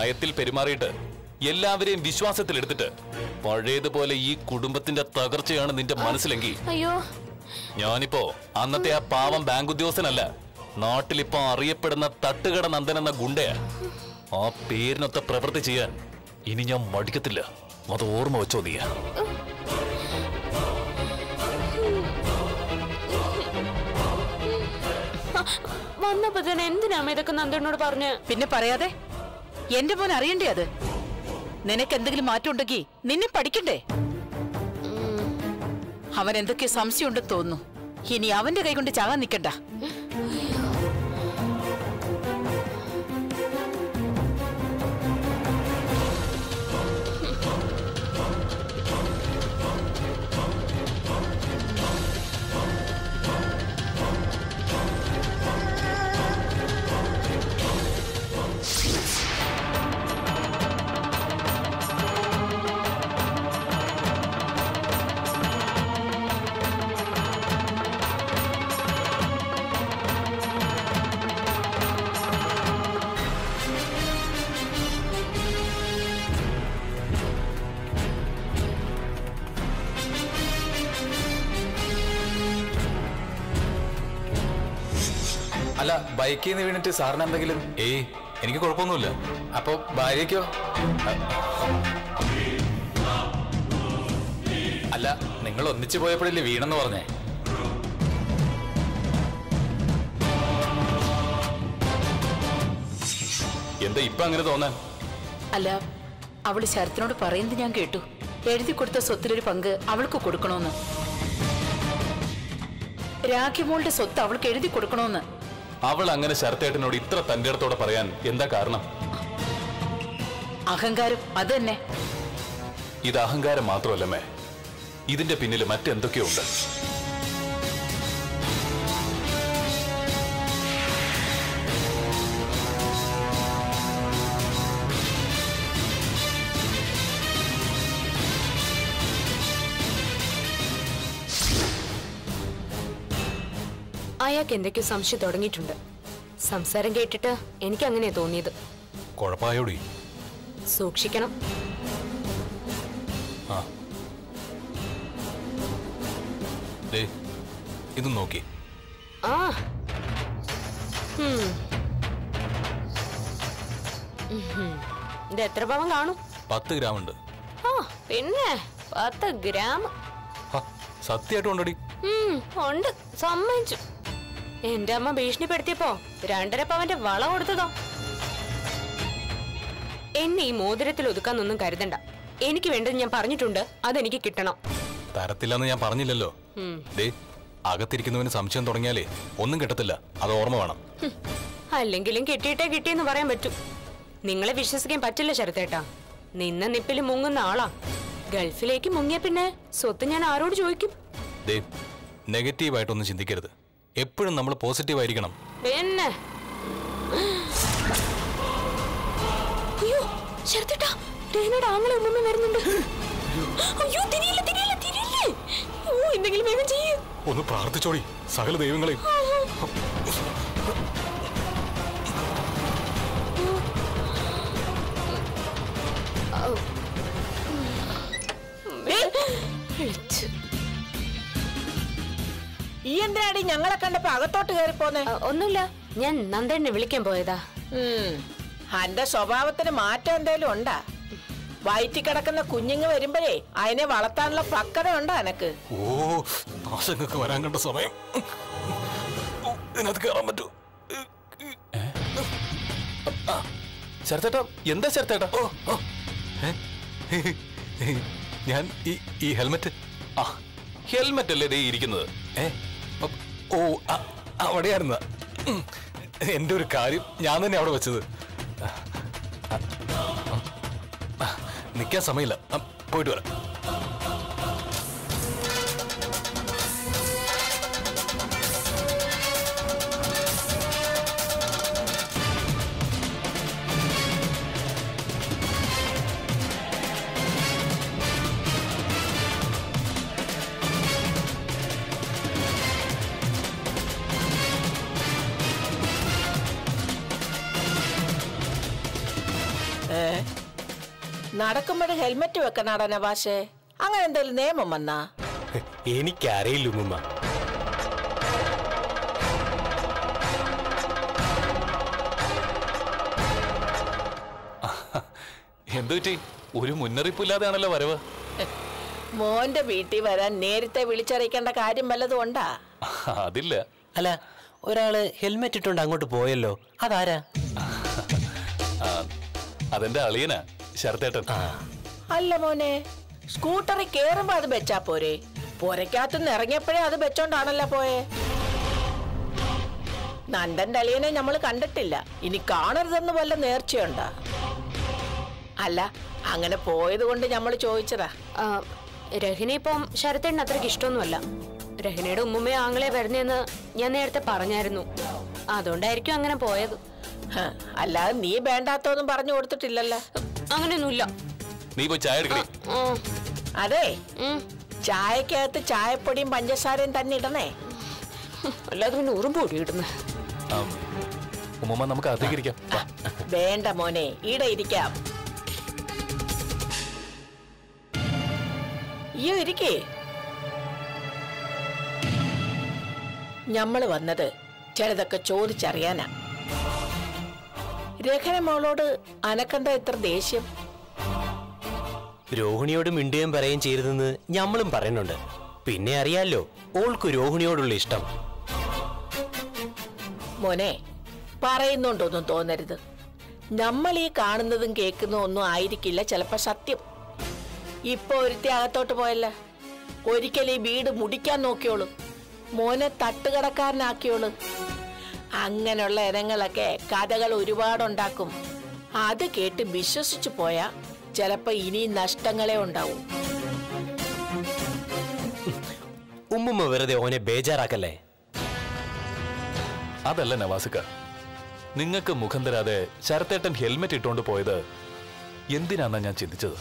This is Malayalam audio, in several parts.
ഭയത്തിൽ പെരുമാറിയിട്ട് എല്ലാവരെയും വിശ്വാസത്തിലെടുത്തിട്ട് പഴയതുപോലെ ഈ കുടുംബത്തിന്റെ തകർച്ചയാണ് നിന്റെ മനസ്സിലെങ്കിൽ അയ്യോ ഞാനിപ്പോ അന്നത്തെ ആ പാവം ബാങ്ക് ഉദ്യോഗസ്ഥനല്ല നാട്ടിലിപ്പോ അറിയപ്പെടുന്ന തട്ടുകട നന്ദൻ എന്ന ഗുണ്ടയാ ആ പേരിനൊത്ത പ്രവൃത്തി ചെയ്യാൻ ഇനി ഞാൻ മടിക്കത്തില്ല അത് ഓർമ്മ വെച്ചോ നീ വന്നപ്പോ തന്നെ എന്തിനാ ഇതൊക്കെ നന്ദനോട് പറഞ്ഞ് പിന്നെ പറയാതെ എന്റെ മോൻ അറിയണ്ടേ അത് നിനക്ക് എന്തെങ്കിലും മാറ്റം ഉണ്ടെങ്കിൽ നിന്നെ പഠിക്കണ്ടേ അവൻ എന്തൊക്കെ സംശയമുണ്ടെന്ന് തോന്നുന്നു ഇനി അവന്റെ കൈ കൊണ്ട് ചാകാൻ നിക്കണ്ട അല്ല ബൈക്കിൽ നിന്ന് വീണിട്ട് സാറിന് എന്തെങ്കിലും ഏയ് എനിക്ക് കുഴപ്പമൊന്നുമില്ല അപ്പൊ ഭാര്യയ്ക്കോ അല്ല നിങ്ങൾ ഒന്നിച്ചു പോയപ്പോഴല്ലേ വീണെന്ന് പറഞ്ഞേ എന്താ ഇപ്പൊ അങ്ങനെ തോന്നാൻ അല്ല അവള് ശരത്തിനോട് പറയുന്നത് ഞാൻ കേട്ടു എഴുതി കൊടുത്ത സ്വത്തിലൊരു പങ്ക് അവൾക്ക് കൊടുക്കണമെന്ന് രാഖിമോളുടെ സ്വത്ത് അവൾക്ക് എഴുതി കൊടുക്കണമെന്ന് അവൾ അങ്ങനെ ശരത്തേട്ടനോട് ഇത്ര തന്റെ അടുത്തോടെ പറയാൻ എന്താ കാരണം അഹങ്കാരം അത് തന്നെ ഇത് അഹങ്കാരം മാത്രമല്ലമ്മേ ഇതിന്റെ പിന്നിൽ മറ്റെന്തൊക്കെയോ ഉണ്ട് അയാൾക്ക് എന്തൊക്കെയോ സംശയം തുടങ്ങിയിട്ടുണ്ട് സംസാരം കേട്ടിട്ട് എനിക്ക് അങ്ങനെയാ തോന്നിയത് കുഴപ്പമായോടി സൂക്ഷിക്കണം ആ ദേ ഇത് നോക്കി ആ ഉം. ഉഹും. ഇത് എത്ര പവൻ കാണും പത്ത് ഗ്രാം ഉണ്ട് ആ പിന്നെ പത്ത് ഗ്രാം ഹ, സത്യമായിട്ടും ഉണ്ടടി ഉം, ഉണ്ട് സമ്മതിച്ചു എന്റെ അമ്മ ഭീഷണിപ്പെടുത്തിയപ്പോ രണ്ടര പവന്റെ വള കൊടുത്തതോ എന്നെ ഈ മോതിരത്തിൽ ഒതുക്കാന്നൊന്നും കരുതണ്ട എനിക്ക് വേണ്ടത് ഞാൻ പറഞ്ഞിട്ടുണ്ട് അതെനിക്ക് കിട്ടണം തരത്തില്ലെന്ന് ഞാൻ പറഞ്ഞില്ലല്ലോ ഉം. ദേ അകത്തിരിക്കുന്നവന് സംശയം തുടങ്ങിയാലേ ഒന്നും കിട്ടത്തില്ല അത് ഓർമ്മ വേണം ഹും. അല്ലെങ്കിലും കിട്ടിയിട്ടേ കിട്ടിയെന്ന് പറയാൻ പറ്റൂ നിങ്ങളെ വിശ്വസിക്കാൻ പറ്റില്ല ശരത്തേട്ടാ നിന്ന നിപ്പിൽ മുങ്ങുന്ന ആളാ ഗൾഫിലേക്ക് മുങ്ങിയ പിന്നെ സ്വത്ത് ഞാൻ ആരോട് ചോദിക്കും ദേ നെഗറ്റീവായിട്ടൊന്നും ചിന്തിക്കരുത് എപ്പോഴും നമ്മൾ പോസിറ്റീവ് ആയിരിക്കണം പിന്നെ അയ്യോ ശരത്തേട്ടാ രേനയുടെ ആങ്ങളെ ഉമ്മ വരുന്നുണ്ട് അയ്യോ തിരിയില്ല തിരിയില്ല തിരിയില്ല ഓ എന്തെങ്കിലും വേഗം ചെയ്യൂ ഒന്ന് പ്രാർത്ഥിച്ചോടി സകല ദൈവങ്ങളെയും വിളിച്ചു ഈ എന്തിനാടി ഞങ്ങളെ കണ്ടപ്പോ അകത്തോട്ട് കയറി പോന്നെ ആ, ഒന്നുമില്ല ഞാൻ നന്ദനെ വിളിക്കാൻ പോയതാ അന്റെ സ്വഭാവത്തിന് മാറ്റം എന്തേലും ഉണ്ടാ വയറ്റി കിടക്കുന്ന കുഞ്ഞുങ്ങൾ വരുമ്പോഴേ അതിനെ വളർത്താനുള്ള പക്വത ഉണ്ടാ എനക്ക് ഓ നാശങ്ങൾക്ക് വരാൻ കണ്ട സമയം ഓ, ഇതിനകത്ത് കയറാൻ പറ്റൂ ശരത്തേട്ടാ എന്താ ശരത്തേട്ടാ ഓ ഓ. ഏ? ഞാൻ ഈ ഈ ഹെൽമെറ്റ് ആ ഹെൽമെറ്റ് അല്ലേ ദേ ഇരിക്കുന്നത് ഏ അ- ഓ അ- അവിടെയായിരുന്ന ഉം. എന്റെ ഒരു കാര്യം ഞാൻ തന്നെ അവിടെ വെച്ചത് നിൽക്കാൻ സമയമില്ല ആ, പോയിട്ട് വരാം ഏ നടക്കുമ്പോഴും ഹെൽമെറ്റ് വെക്കണാടാ നവാഷേ അങ്ങനെ എന്തെങ്കിലും നിയമം വന്നാ എനിക്കറിയില്ല ഉമ്മുമ്മ എന്തു പറ്റി ഒരു മുന്നറിയിപ്പില്ലാതെയാണല്ലോ വരവ് മോന്റെ വീട്ടിൽ വരാൻ നേരത്തെ വിളിച്ചറിയിക്കേണ്ട കാര്യം വല്ലതും ഉണ്ടാ അതില്ല അല്ല ഒരാള് ഹെൽമെറ്റ് ഇട്ടുകൊണ്ട് അങ്ങോട്ട് പോയല്ലോ അതാരാ ആ, അതെന്റെ അളിയനാ ശരത്തേട്ടൻ അല്ല മോനെ സ്കൂട്ടറിൽ കേറുമ്പോ അത് വെച്ചാ പോരെ പുരക്കകത്തുനിന്ന് ഇറങ്ങിയപ്പോഴേ അത് വെച്ചോണ്ടാണല്ലോ പോയെ നന്ദന്റെ അളിയനെ നമ്മൾ കണ്ടിട്ടില്ല ഇനി കാണരുതെന്ന് വല്ല നേർച്ചയുണ്ടാ അല്ല അങ്ങനെ പോയത് കൊണ്ട് നമ്മൾ ചോദിച്ചതാ ആ, രഹന ഇപ്പം ശരത്തേണ്ണ അത്രയ്ക്ക് ഇഷ്ടമൊന്നുമല്ല രഹനയുടെ ഉമ്മുമ്മയും ആങ്ങളെ വരുന്നതെന്ന് ഞാൻ നേരത്തെ പറഞ്ഞായിരുന്നു അതുകൊണ്ടായിരിക്കും അങ്ങനെ പോയത് ഹ, അല്ലാതെ നീ വേണ്ടാത്തൊന്നും പറഞ്ഞു കൊടുത്തിട്ടില്ലല്ലോ അങ്ങനെയൊന്നുമില്ല നീ പോയി ചായ എടുക്കണേ ആ, അതെ ഉം. ചായക്കകത്ത് ചായപ്പൊടിയും പഞ്ചസാരയും തന്നെ ഇടണേ അല്ലാതെ പിന്നെ ഉറുമ്പ് പൊടിയിടുന്നു ഉമ്മമ്മ നമുക്ക് അകത്തേക്ക് ഇരിക്കാം വാ. വേണ്ട മോനെ ഈടെ ഇരിക്കാം അയ്യോ ഇരിക്കേ ഞമ്മള് വന്നത് ചിലതൊക്കെ ചോദിച്ചറിയാനാ രഹന മോളോട് അനക്കെന്താ ഇത്ര ദേഷ്യം രോഹിണിയോട് മിണ്ടുകയും പറയുകയും ചെയ്തതെന്ന് ഞമ്മളും പറയുന്നുണ്ട് പിന്നെ അറിയാലോ ഓൾക്ക് രോഹിണിയോടുള്ള ഇഷ്ടം മോനെ പറയുന്നുണ്ടൊന്നും തോന്നരുത് നമ്മൾ ഈ കാണുന്നതും കേൾക്കുന്നതും ഒന്നും ആയിരിക്കില്ല ചിലപ്പോ സത്യം ഇപ്പൊ ഒരുത്തി അകത്തോട്ട് പോയല്ല ഒരിക്കൽ ഈ വീട് മുടിക്കാൻ നോക്കിയോളൂ മോനെ തട്ടുകടക്കാരനാക്കിയോളൂ അങ്ങനെയുള്ള ഇനങ്ങളൊക്കെ കഥകൾ ഒരുപാടുണ്ടാക്കും അത് കേട്ട് വിശ്വസിച്ചു പോയാ ചിലപ്പോ ഇനി നഷ്ടങ്ങളെ ഉണ്ടാവും ഉമ്മുമ്മ വെറുതെ ഓനെ ബേജാറാക്കല്ലേ അതല്ല നവാസിക്ക നിങ്ങൾക്ക് മുഖം തരാതെ ശരത്തേട്ടൻ ഹെൽമെറ്റ് ഇട്ടുകൊണ്ട് പോയത് എന്തിനാന്നാ ഞാൻ ചിന്തിച്ചത്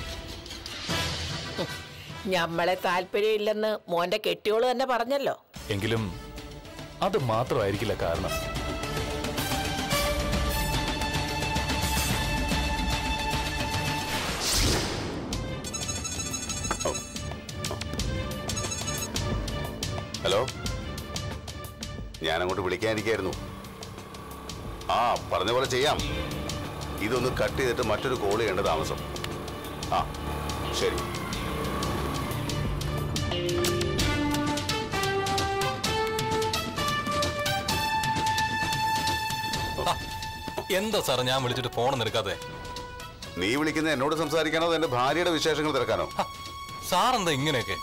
ഞമ്മളെ താല്പര്യമില്ലെന്ന് മോന്റെ കെട്ടിയോള് തന്നെ പറഞ്ഞല്ലോ എങ്കിലും അത് മാത്രമായിരിക്കില്ല കാരണം ഹലോ ഞാൻ അങ്ങോട്ട് വിളിക്കാനിരിക്കായിരുന്നു ആ പറഞ്ഞ പോലെ ചെയ്യാം ഇതൊന്ന് കട്ട് ചെയ്തിട്ട് മറ്റൊരു കോൾ ചെയ്യേണ്ട താമസം ആ ശരി എന്താ സാർ ഞാൻ വിളിച്ചിട്ട് ഫോൺ എടുക്കാതെ നീ വിളിക്കുന്ന എന്നോട് സംസാരിക്കാനോ അതോ എന്റെ ഭാര്യയുടെ വിശേഷങ്ങൾ തിരക്കാനോ സാർ എന്താ ഇങ്ങനെയൊക്കെ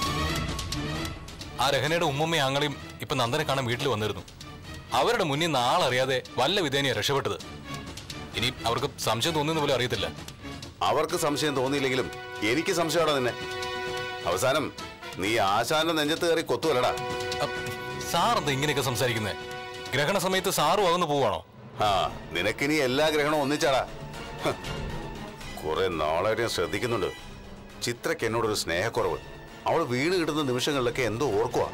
ആ രഹനയുടെ ഉമ്മമ്മയും ആങ്ങളെയും ഇപ്പൊ നന്ദനെ കാണാൻ വീട്ടിൽ വന്നിരുന്നു അവരുടെ മുന്നിൽ നാളറിയാതെ വല്ല വിധേനയാ രക്ഷപ്പെട്ടത് ഇനി അവർക്ക് സംശയം തോന്നുന്ന പോലും അറിയത്തില്ല അവർക്ക് സംശയം തോന്നിയില്ലെങ്കിലും എനിക്ക് സംശയമാടാ നിന്നെ അവസാനം നീ ആശാന്റെ നെഞ്ചത്ത് കയറി കൊത്തുവല്ലടാ അപ്പ് സാർ എന്താ ഇങ്ങനെയൊക്കെ സംസാരിക്കുന്നത് ഗ്രഹണ സമയത്ത് സാറും അകന്നു പോവാണോ ആ നിനക്കിനി എല്ലാ ഗ്രഹണവും ഒന്നിച്ചാടാ ഹ്. കുറെ നാളായിട്ട് ഞാൻ ശ്രദ്ധിക്കുന്നുണ്ട് ചിത്രയ്ക്ക് എന്നോടൊരു സ്നേഹക്കുറവ് അവൾ വീണ് കിട്ടുന്ന നിമിഷങ്ങളിലൊക്കെ എന്തോ ഓർക്കുക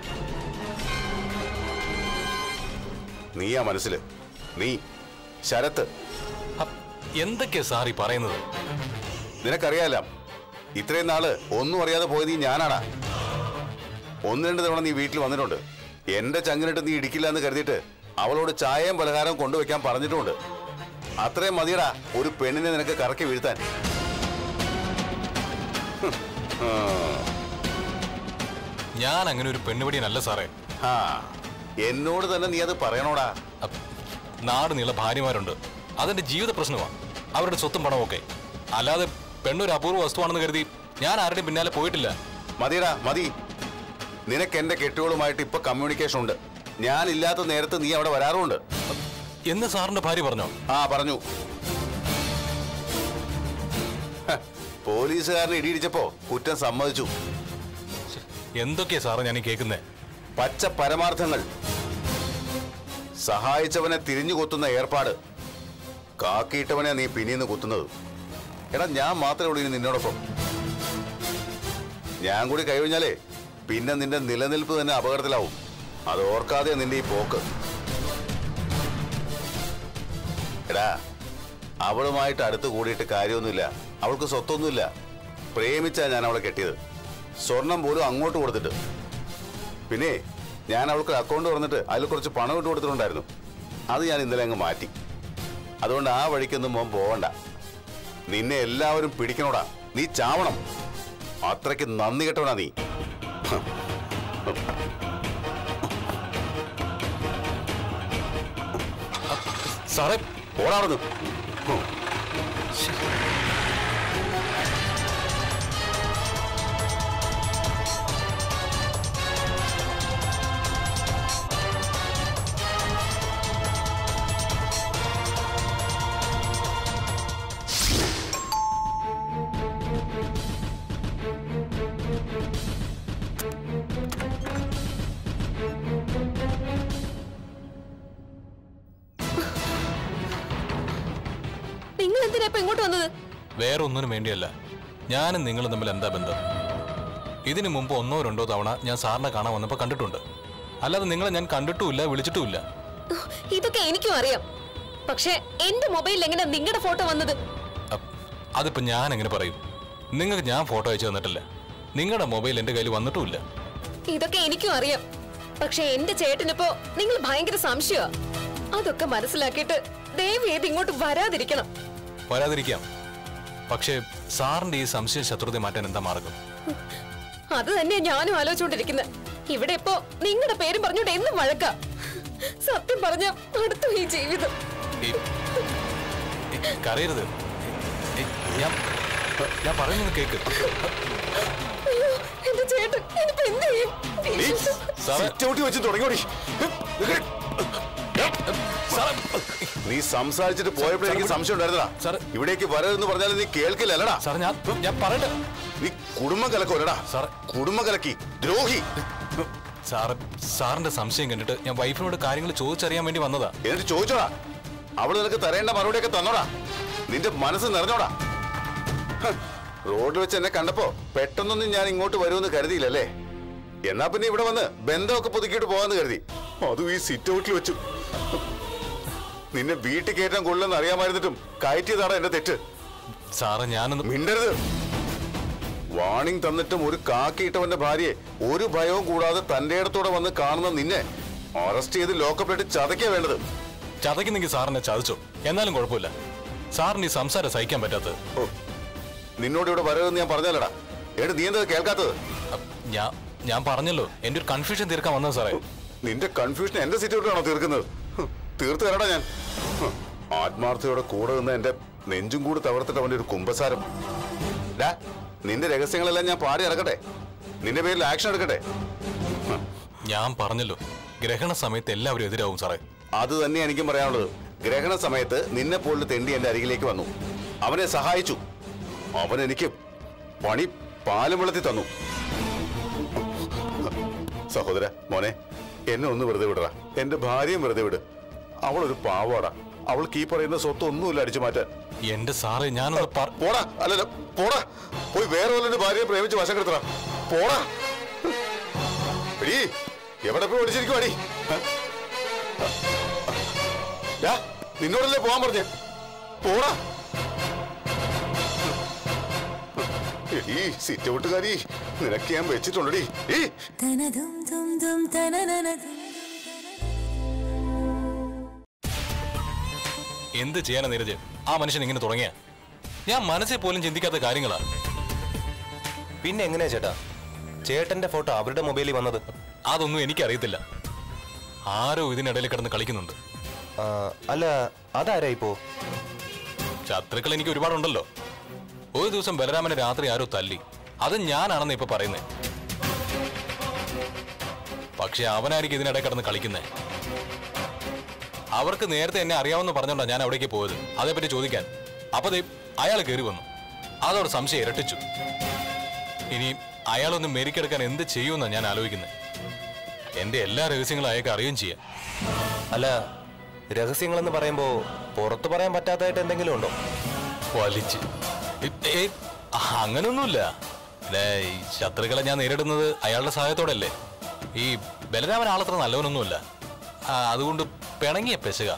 നീയാ മനസ്സില് നീ ശരത്ത് അപ്പ് എന്തൊക്കെയാ സാർ ഈ പറയുന്നത് നിനക്കറിയാല ഇത്രയും നാള് ഒന്നും അറിയാതെ പോയത് നീ ഞാനാടാ ഒന്ന് രണ്ട് തവണ നീ വീട്ടിൽ വന്നിട്ടുണ്ട് എന്റെ ചങ്ങിനിട്ട് നീ ഇടിക്കില്ല എന്ന് കരുതിയിട്ട് അവളോട് ചായയും പലഹാരവും കൊണ്ടുവയ്ക്കാൻ പറഞ്ഞിട്ടുമുണ്ട് അത്രയും മതിയടാ ഒരു പെണ്ണിനെ നിനക്ക് കറക്കി വീഴ്ത്താൻ ഹും. ആ. ഞാൻ അങ്ങനെ ഒരു പെണ്ണുപിടിയനല്ല സാറേ ആ എന്നോട് തന്നെ നീ അത് പറയണോടാ അപ്പ് നാട് നീള ഭാര്യമാരുണ്ട് അതെന്റെ ജീവിത പ്രശ്നമാണ് അവരുടെ സ്വത്തും പണവും ഒക്കെ അല്ലാതെ പെണ്ണൊരു അപൂർവ വസ്തുവാണെന്ന് കരുതി ഞാൻ ആരുടെയും പിന്നാലെ പോയിട്ടില്ല മതിയടാ മതി നിനക്ക് എന്റെ കെട്ടിയോളുമായിട്ട് ഇപ്പൊ കമ്മ്യൂണിക്കേഷൻ ഉണ്ട് ഞാൻ ഇല്ലാത്ത നേരത്ത് നീ അവിടെ വരാറുമുണ്ട് എന്ന് സാറിന്റെ ഭാര്യ പറഞ്ഞോ ആ പറഞ്ഞു ഹ, പോലീസുകാരനെ ഇടിയിടിച്ചപ്പോ കുറ്റം സമ്മതിച്ചു എന്തൊക്കെയാ സാറ് ഞാൻ ഈ കേൾക്കുന്നേ പച്ച പരമാർത്ഥങ്ങൾ സഹായിച്ചവനെ തിരിഞ്ഞു കൊത്തുന്ന ഏർപ്പാട് കാക്കിയിട്ടവനെ നീ പിന്നീന്ന് കുത്തുന്നത് എടാ ഞാൻ മാത്രമേ ഉള്ളൂ ഇനി നിന്നോടൊപ്പം ഞാൻ കൂടി കഴിഞ്ഞാലേ പിന്നെ നിന്റെ നിലനിൽപ്പ് തന്നെ അപകടത്തിലാവും അത് ഓർക്കാതെ നിന്റെ ഈ പോക്ക് എടാ അവളുമായിട്ട് അടുത്ത് കൂടിയിട്ട് കാര്യമൊന്നുമില്ല അവൾക്ക് സ്വത്തൊന്നുമില്ല പ്രേമിച്ചാ ഞാൻ അവളെ കെട്ടിയത് സ്വർണം പോലും അങ്ങോട്ട് കൊടുത്തിട്ട് പിന്നെ ഞാൻ അവൾക്ക് അക്കൗണ്ട് തുറന്നിട്ട് അതിൽ കുറച്ച് പണം ഇട്ട് കൊടുത്തിട്ടുണ്ടായിരുന്നു അത് ഞാൻ ഇന്നലെ അങ്ങ് മാറ്റി അതുകൊണ്ട് ആ വഴിക്കൊന്നും മോൻ പോവണ്ട നിന്നെ എല്ലാവരും പിടിക്കണോടാ നീ ചാവണം അത്രയ്ക്ക് നന്ദി കെട്ടവനാ നീ സാറേ ഓടാടുന്നു നിങ്ങൾ എന്തിനാ ഇപ്പൊ ഇങ്ങോട്ട് വന്നത് വേറെ ഒന്നിനും വേണ്ടിയല്ല ഞാനും നിങ്ങളും തമ്മിൽ എന്താ ബന്ധം ഇതിനു മുമ്പ് ഒന്നോ രണ്ടോ തവണ ഞാൻ സാറിനെ കാണാൻ വന്നപ്പോൾ കണ്ടിട്ടുണ്ട് അല്ലാതെ നിങ്ങളെ ഞാൻ കണ്ടിട്ടുമില്ല വിളിച്ചിട്ടുമില്ല ഇതൊക്കെ എനിക്കും അറിയാം പക്ഷെ എന്റെ മൊബൈലിൽ എങ്ങനെ നിങ്ങളുടെ ഫോട്ടോ വന്നത് അപ്പ് അതിപ്പോ ഞാൻ എങ്ങനെ പറയും നിങ്ങൾക്ക് ഞാൻ ഫോട്ടോ അയച്ചു തന്നിട്ടില്ല നിങ്ങളുടെ മൊബൈൽ എന്റെ കയ്യിൽ വന്നിട്ടുമില്ല ഇതൊക്കെ എനിക്കും അറിയാം പക്ഷെ എന്റെ ചേട്ടനിപ്പോ നിങ്ങൾ ഭയങ്കര സംശയമാ അതൊക്കെ മനസ്സിലാക്കിയിട്ട് ദയവ് ചെയ്ത് ഇങ്ങോട്ട് വരാതിരിക്കണം വരാതിരിക്കാം പക്ഷേ സാറിന്റെ ഈ സംശയ ശത്രുത മാറ്റാൻ എന്താ മാർഗം അത് തന്നെയാ ഞാനും ആലോചിച്ചുകൊണ്ടിരിക്കുന്നത് ഇവിടെ ഇപ്പോ നിങ്ങളുടെ പേരും പറഞ്ഞോണ്ട് എന്നും വഴക്ക സത്യം പറഞ്ഞ അടുത്തു ഈ ജീവിതം ഈ- ഈ കരയരുത് ഈ ഞാൻ ഞാൻ പറയുന്നത് കേക്ക് അയ്യോ എന്റെ ചേട്ടൻ ഇനിയിപ്പോ എന്ത് ചെയ്യും സാറേ ചവിട്ടി വെച്ച് തുടങ്ങിയോടി സാറേ നീ സംസാരിച്ചിട്ട് പോയപ്പോഴേ എനിക്ക് സംശയം ഉണ്ടായിരുന്നടാ സാർ. ഇവിടേക്ക് വരരുതെന്ന് പറഞ്ഞാൽ നീ കേൾക്കില്ലല്ലടാ സാറേ ഞാൻ ഞാൻ പറയട്ടെ നീ കുടുംബം കലക്കോലടാ സാർ. കുടുംബം കലക്കി ദ്രോഹി സാറ് സാറിന്റെ സംശയം കണ്ടിട്ട് ഞാൻ വൈഫിനോട് കാര്യങ്ങൾ ചോദിച്ചറിയാൻ വേണ്ടി വന്നതാ എന്നിട്ട് ചോദിച്ചോടാ അവള് നിനക്ക് തരേണ്ട മറുപടിയൊക്കെ തന്നോടാ നിന്റെ മനസ്സ് നിറഞ്ഞോടാ ഹ്, റോഡിൽ വെച്ച് എന്നെ കണ്ടപ്പോ പെട്ടെന്നൊന്നും ഞാൻ ഇങ്ങോട്ട് വരുമെന്ന് കരുതിയില്ലല്ലേ എന്നാ പിന്നെ ഇവിടെ വന്ന് ബന്ധമൊക്കെ പുതുക്കിയിട്ട് പോകാന്ന് കരുതി അതും ഈ സിറ്റ് ഔട്ടിൽ വെച്ചു നിന്നെ വീട്ടിൽ കയറ്റാൻ കൊള്ളുമെന്ന് അറിയാമായിരുന്നിട്ടും കയറ്റിയതാണ് എന്റെ തെറ്റ് സാറ് ഞാനൊന്ന് മിണ്ടരുത് വാണിംഗ് തന്നിട്ടും ഒരു കാക്കിയിട്ടവന്റെ ഭാര്യയെ ഒരു ഭയവും കൂടാതെ തന്റെ ഇടത്തോടെ വന്ന് കാണുന്ന നിന്നെ അറസ്റ്റ് ചെയ്ത് ലോക്കപ്പിലിട്ട് ചതയ്ക്കാ വേണ്ടത് ചതയ്ക്കുന്നെങ്കിൽ സാറിനെ ചതിച്ചോ എന്നാലും കുഴപ്പമില്ല സാറിന് ഈ സംസാരം സഹിക്കാൻ പറ്റാത്തത് ഓ നിന്നോട് ഇവിടെ വരരുതെന്ന് ഞാൻ പറഞ്ഞല്ലടാ ഏട് നീ എന്താ കേൾക്കാത്തത് അപ്പ് ഞാൻ ഞാൻ പറഞ്ഞല്ലോ എന്റെ ഒരു കൺഫ്യൂഷൻ തീർക്കാൻ വന്നത് സാറേ നിന്റെ കൺഫ്യൂഷൻ എന്റെ സിറ്റുവേഷനാണോ തീർക്കുന്നത് ഹ്, തീർത്ത് തരടാ ഞാൻ ഹ്, ആത്മാർത്ഥതയോടെ കൂടെ നിന്ന് എന്റെ നെഞ്ചും കൂടി തകർത്തിട്ട് അവന്റെ ഒരു കുമ്പസാരം ഡാ നിന്റെ രഹസ്യങ്ങളെല്ലാം ഞാൻ പാടി ഇറക്കട്ടെ നിന്റെ പേരിൽ ആക്ഷൻ എടുക്കട്ടെ ഞാൻ പറഞ്ഞല്ലോ ഗ്രഹണ സമയത്ത് എല്ലാവരും എതിരാവും സാറേ അത് തന്നെ എനിക്കും പറയാനുള്ളത് ഗ്രഹണ സമയത്ത് നിന്നെ പോലുള്ള തെണ്ടി എന്റെ അരികിലേക്ക് വന്നു അവനെ സഹായിച്ചു അവൻ എനിക്ക് പണി പാലും വെള്ളത്തി തന്നു സഹോദര മോനെ എന്നെ ഒന്ന് വെറുതെ വിടറാ എന്റെ ഭാര്യയും വെറുതെ വിട് അവളൊരു പാവാടാ അവൾക്ക് ഈ പറയുന്ന സ്വത്ത് ഒന്നുമില്ല അടിച്ചു മാറ്റാൻ എന്റെ സാറേ ഞാനൊന്ന് പറ പോടാ അല്ലല്ല പോടാ പോയി വേറെ വല്ലൊരു ഭാര്യയെ പ്രേമിച്ച് വശം കെടുത്തറ പോടാ എടീ എവിടെ പോയി ഒളിച്ചിരിക്കുവാടി യാ നിന്നോടല്ലേ പോവാൻ പറഞ്ഞേ പോടാ എടീ സിറ്റ് ഔട്ടുകാരി നിനക്ക് ഞാൻ വെച്ചിട്ടുണ്ടടി ഈ എന്ത് ചെയ്യാനാ നീരജ് ആ മനുഷ്യൻ ഇങ്ങനെ തുടങ്ങിയ ഞാൻ മനസ്സിൽ പോലും ചിന്തിക്കാത്ത കാര്യങ്ങളാ പിന്നെ എങ്ങനെയാ ചേട്ടാ ചേട്ടന്റെ ഫോട്ടോ അവരുടെ മൊബൈലിൽ വന്നത് അതൊന്നും എനിക്കറിയത്തില്ല ആരോ ഇതിനിടയിൽ കിടന്ന് കളിക്കുന്നുണ്ട് ആ, അല്ല അതാരാ ഇപ്പോ ശത്രുക്കൾ എനിക്ക് ഒരുപാടുണ്ടല്ലോ ഒരു ദിവസം ബലരാമനെ രാത്രി ആരോ തല്ലി അത് ഞാനാണെന്ന് ഇപ്പൊ പറയുന്നേ പക്ഷെ അവനായിരിക്കും ഇതിനിടെ കിടന്ന് കളിക്കുന്നേ അവർക്ക് നേരത്തെ എന്നെ അറിയാമെന്ന് പറഞ്ഞോണ്ടാ ഞാൻ അവിടേക്ക് പോയത് അതേപ്പറ്റി ചോദിക്കാൻ അപ്പൊ ദേ അയാൾ കയറി വന്നു അതോടെ സംശയം ഇരട്ടിച്ചു ഇനി അയാളൊന്ന് മെരിക്കെടുക്കാൻ എന്ത് ചെയ്യുമെന്നാ ഞാൻ ആലോചിക്കുന്നത് എന്റെ എല്ലാ രഹസ്യങ്ങളും അയാൾക്ക് അറിയുകയും ചെയ്യാം അല്ല രഹസ്യങ്ങളെന്ന് പറയുമ്പോ പുറത്തു പറയാൻ പറ്റാത്തതായിട്ട് എന്തെങ്കിലും ഉണ്ടോ വലിച്ച് ഇ- ഏയ്, അങ്ങനൊന്നുമില്ല ദേ, ഈ ശത്രുക്കളെ ഞാൻ നേരിടുന്നത് അയാളുടെ സഹായത്തോടല്ലേ ഈ ബലരാമൻ ആളത്ര നല്ലവനൊന്നുമല്ല ആ, അതുകൊണ്ട് പിണങ്ങിയ പെശക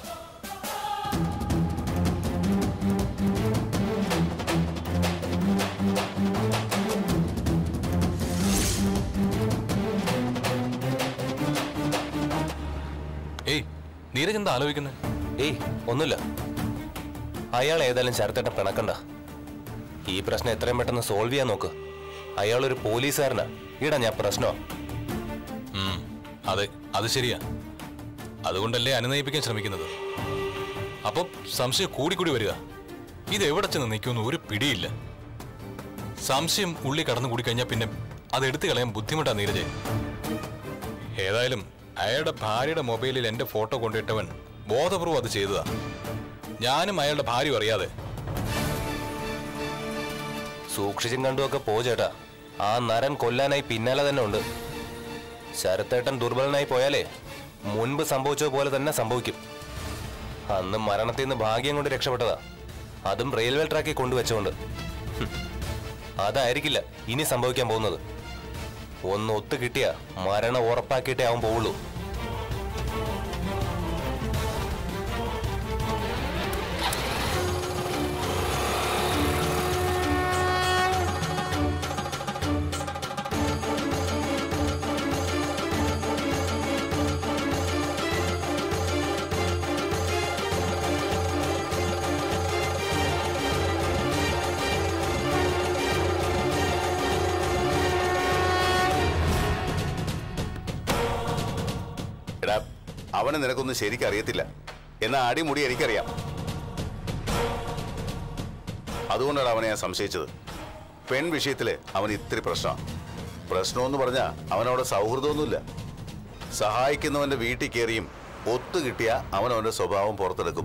നീരജ് എന്താ ആലോചിക്കുന്നത് ഏയ് ഒന്നുമില്ല അയാൾ ഏതായാലും ശരത്തേട്ടൻ പിണക്കണ്ട ഈ പ്രശ്നം എത്രയും പെട്ടെന്ന് സോൾവ് ചെയ്യാൻ നോക്ക് അയാളൊരു പോലീസുകാരനാ ഈടാ ഞാൻ പ്രശ്നമാ ഉം, അതെ അത് ശരിയാ അതുകൊണ്ടല്ലേ അനുനയിപ്പിക്കാൻ ശ്രമിക്കുന്നത് അപ്പം സംശയം കൂടിക്കൂടി വരിക ഇത് എവിടെ ചെന്ന് നിൽക്കുമെന്ന് ഒരു പിടിയില്ല സംശയം ഉള്ളി കടന്നു കൂടി കഴിഞ്ഞാൽ പിന്നെ അത് എടുത്തു കളയാൻ ബുദ്ധിമുട്ടാ നീരജെ ഏതായാലും അയാളുടെ ഭാര്യയുടെ മൊബൈലിൽ എന്റെ ഫോട്ടോ കൊണ്ടിട്ടവൻ ബോധപൂർവ്വം അത് ചെയ്തതാ ഞാനും അയാളുടെ ഭാര്യ അറിയാതെ സൂക്ഷിച്ചും കണ്ടുമൊക്കെ പോ ചേട്ടാ ആ നരൻ കൊല്ലാനായി പിന്നാലെ തന്നെ ഉണ്ട് ശരത്തേട്ടൻ ദുർബലനായി പോയാലേ മുൻപ് സംഭവിച്ചതുപോലെ തന്നെ സംഭവിക്കും അന്ന് മരണത്തിൽ നിന്ന് ഭാഗ്യം കൊണ്ട് രക്ഷപ്പെട്ടതാ അതും റെയിൽവേ ട്രാക്കിൽ കൊണ്ടുവച്ചുകൊണ്ട് ഹും. അതായിരിക്കില്ല ഇനി സംഭവിക്കാൻ പോകുന്നത് ഒന്ന് ഒത്തു കിട്ടിയ മരണം ഉറപ്പാക്കിയിട്ടേ അവൻ പോവുള്ളൂ എടാ അവനെ നിനക്കൊന്നും ശരിക്കും അറിയത്തില്ല എന്നാ അടിമുടി എനിക്കറിയാം അതുകൊണ്ടാണ് അവനെ ഞാൻ സംശയിച്ചത് പെൺ വിഷയത്തില് അവൻ ഇത്തിരി പ്രശ്നമാണ് പ്രശ്നമെന്ന് പറഞ്ഞാ അവനവിടെ സൗഹൃദമൊന്നുമില്ല സഹായിക്കുന്നവന്റെ വീട്ടിൽ കയറിയും ഒത്തു കിട്ടിയ അവൻ അവന്റെ സ്വഭാവം പുറത്തെടുക്കും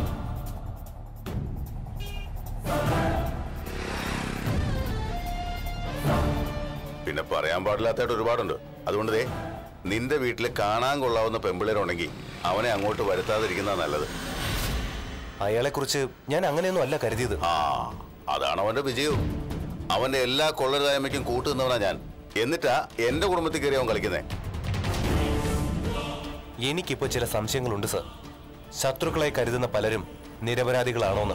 പിന്നെ പറയാൻ പാടില്ലാത്തതായിട്ട് ഒരുപാടുണ്ട് അതുകൊണ്ട് ദേ നിന്റെ വീട്ടിൽ കാണാൻ കൊള്ളാവുന്ന പെമ്പിള്ളേരുണ്ടെങ്കിൽ അവനെ അങ്ങോട്ട് വരുത്താതിരിക്കുന്ന നല്ലത് അയാളെക്കുറിച്ച് ഞാൻ അങ്ങനെയൊന്നും അല്ല കരുതിയത് ആ അതാണ് അവന്റെ വിജയവും അവന്റെ എല്ലാ കൊള്ളരുതായ്മയ്ക്കും കൂട്ടുന്നവനാ ഞാൻ എന്നിട്ടാ എന്റെ കുടുംബത്തിൽ കയറി അവൻ കളിക്കുന്നേ എനിക്കിപ്പോ ചില സംശയങ്ങളുണ്ട് സർ ശത്രുക്കളായി കരുതുന്ന പലരും നിരപരാധികളാണോന്ന്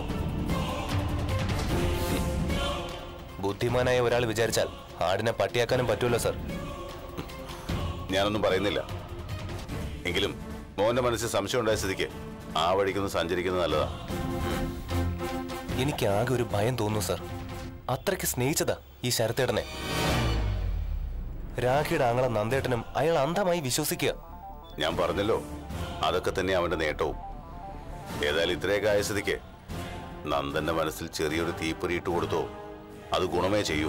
ബുദ്ധിമാനായ ഒരാൾ വിചാരിച്ചാൽ ആടിനെ പട്ടിയാക്കാനും പറ്റുമല്ലോ സർ ഞാനൊന്നും പറയുന്നില്ല എങ്കിലും മോന്റെ മനസ്സിൽ സംശയം ഉണ്ടായ സ്ഥിതിക്ക് ആ വഴിക്കൊന്ന് സഞ്ചരിക്കുന്നത് നല്ലതാ എനിക്ക് ആകെ ഒരു ഭയം തോന്നുന്നു സർ അത്രയ്ക്ക് സ്നേഹിച്ചതാ ഈ ശരത്തേട്ടനെ രാഖിയുടെ ആങ്ങളെ നന്ദേട്ടനും അയാൾ അന്ധമായി വിശ്വസിക്കുക ഞാൻ പറഞ്ഞല്ലോ അതൊക്കെ തന്നെ അവന്റെ നേട്ടവും ഏതായാലും ഇത്രയൊക്കെ ആയ സ്ഥിതിക്ക് നന്ദന്റെ മനസ്സിൽ ചെറിയൊരു തീപ്പൊരി ഇട്ട് കൊടുത്തോ അത് ഗുണമേ ചെയ്യൂ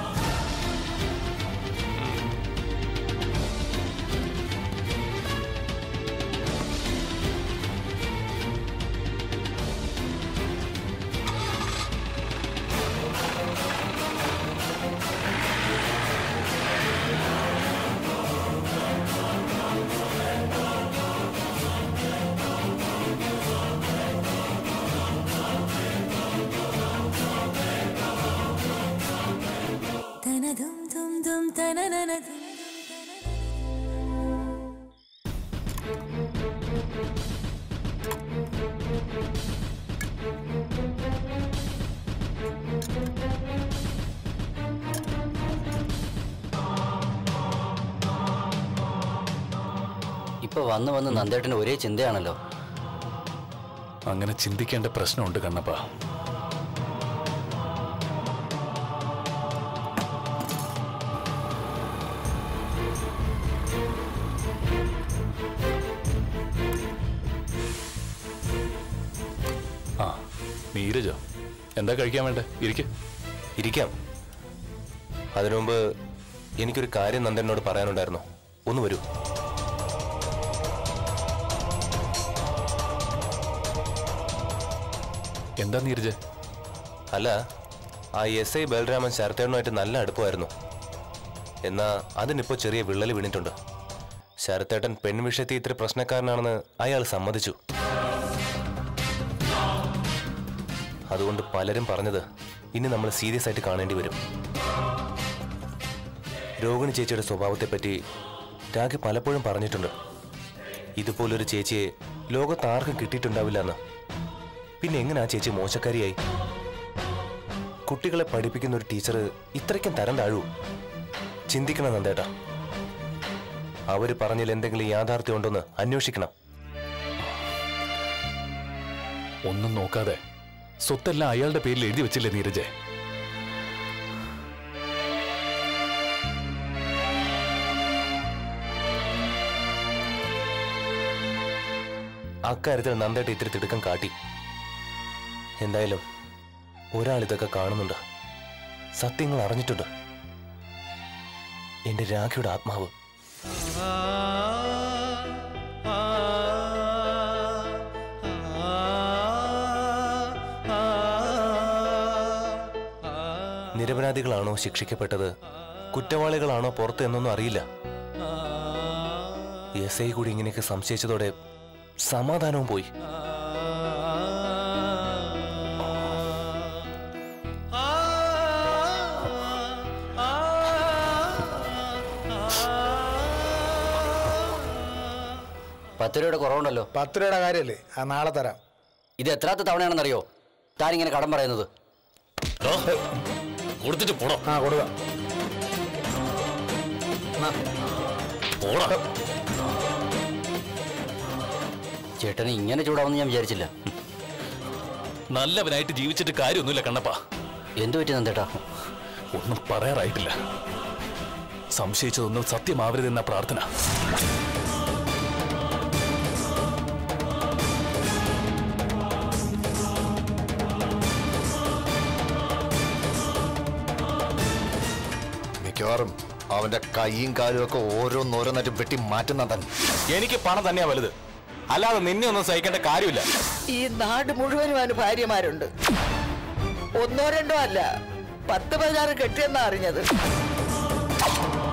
തനതും തും തും തനനനതും ഇപ്പൊ വന്ന് വന്ന് നന്ദേട്ടന് ഒരേ ചിന്തയാണല്ലോ അങ്ങനെ ചിന്തിക്കേണ്ട പ്രശ്നമുണ്ട് കണ്ണപ്പ ആ നീരജോ എന്താ കഴിക്കാൻ വേണ്ടേ ഇരിക്കെ ഇരിക്കാം അതിനു മുമ്പ് എനിക്കൊരു കാര്യം നന്ദനോട് പറയാനുണ്ടായിരുന്നു ഒന്ന് വരൂ എന്താ നീരജ് അല്ല ആ എസ് ഐ ബലരാമൻ ശരത്തേട്ടനുമായിട്ട് നല്ല അടുപ്പമായിരുന്നു എന്നാ അതിനിപ്പോ ചെറിയ വിള്ളൽ വീണിട്ടുണ്ട് ശരത്തേട്ടൻ പെൺവിഷയത്തിൽ ഇത്ര പ്രശ്നക്കാരനാണെന്ന് അയാൾ സമ്മതിച്ചു അതുകൊണ്ട് പലരും പറഞ്ഞത് ഇനി നമ്മൾ സീരിയസ് ആയിട്ട് കാണേണ്ടി വരും രോഹിണി ചേച്ചിയുടെ സ്വഭാവത്തെപ്പറ്റി രാഖി പലപ്പോഴും പറഞ്ഞിട്ടുണ്ട് ഇതുപോലൊരു ചേച്ചിയെ ലോകത്ത് ആർക്കും കിട്ടിയിട്ടുണ്ടാവില്ല എന്ന് പിന്നെ എങ്ങനെ ആ ചേച്ചി മോശക്കാരിയായി കുട്ടികളെ പഠിപ്പിക്കുന്ന ഒരു ടീച്ചർ ഇത്രയ്ക്കും തരം താഴൂ ചിന്തിക്കണം നന്ദേട്ടാ അവര് പറഞ്ഞതിൽ എന്തെങ്കിലും യാഥാർത്ഥ്യം ഉണ്ടോന്ന് അന്വേഷിക്കണം ഒന്നും നോക്കാതെ സ്വത്തെല്ലാം അയാളുടെ പേരിൽ എഴുതി വെച്ചില്ലേ നീരജെ അക്കാര്യത്തിൽ നന്ദേട്ട് ഇത്തിരി തിടുക്കം കാട്ടി എന്തായാലും ഒരാൾ ഇതൊക്കെ കാണുന്നുണ്ട് സത്യങ്ങൾ അറിഞ്ഞിട്ടുണ്ട് എന്റെ രാഖിയുടെ ആത്മാവ് നിരപരാധികളാണോ ശിക്ഷിക്കപ്പെട്ടത് കുറ്റവാളികളാണോ പുറത്ത് എന്നൊന്നും അറിയില്ല എസ് ഐ കൂടി ഇങ്ങനെയൊക്കെ സംശയിച്ചതോടെ സമാധാനവും പോയി പത്ത് രൂപയുടെ കുറവുണ്ടല്ലോ പത്ത് രൂപയുടെ കാര്യമല്ലേ ആ നാളെ തരാം ഇത് എത്രാത്ത തവണയാണെന്നറിയോ താൻ ഇങ്ങനെ കടം പറയുന്നത് കൊടുത്തിട്ട് പോടോ ആ കൊടുക്കാം പോടാ ചേട്ടന് ഇങ്ങനെ ചൂടാവുമെന്ന് ഞാൻ വിചാരിച്ചില്ല നല്ലവനായിട്ട് ജീവിച്ചിട്ട് കാര്യമൊന്നുമില്ല കണ്ണപ്പ എന്തു പറ്റി നന്ദേട്ടാ ഒന്നും പറയാറായിട്ടില്ല സംശയിച്ചതൊന്നും സത്യമാവരുതെന്ന പ്രാർത്ഥന മിക്കവാറും അവന്റെ കൈയും കാലും ഒക്കെ ഓരോന്നോരോന്നായിട്ട് വെട്ടി മാറ്റുന്നതൻ എനിക്ക് പണം തന്നെയാ വലുത് അല്ലാതെ നിന്നെ ഒന്നും സഹിക്കേണ്ട കാര്യമില്ല ഈ നാട് മുഴുവനും അവന് ഭാര്യമാരുണ്ട് ഒന്നോ രണ്ടോ അല്ല പത്ത് പതിനാറ് കെട്ടിയെന്നാ അറിഞ്ഞത്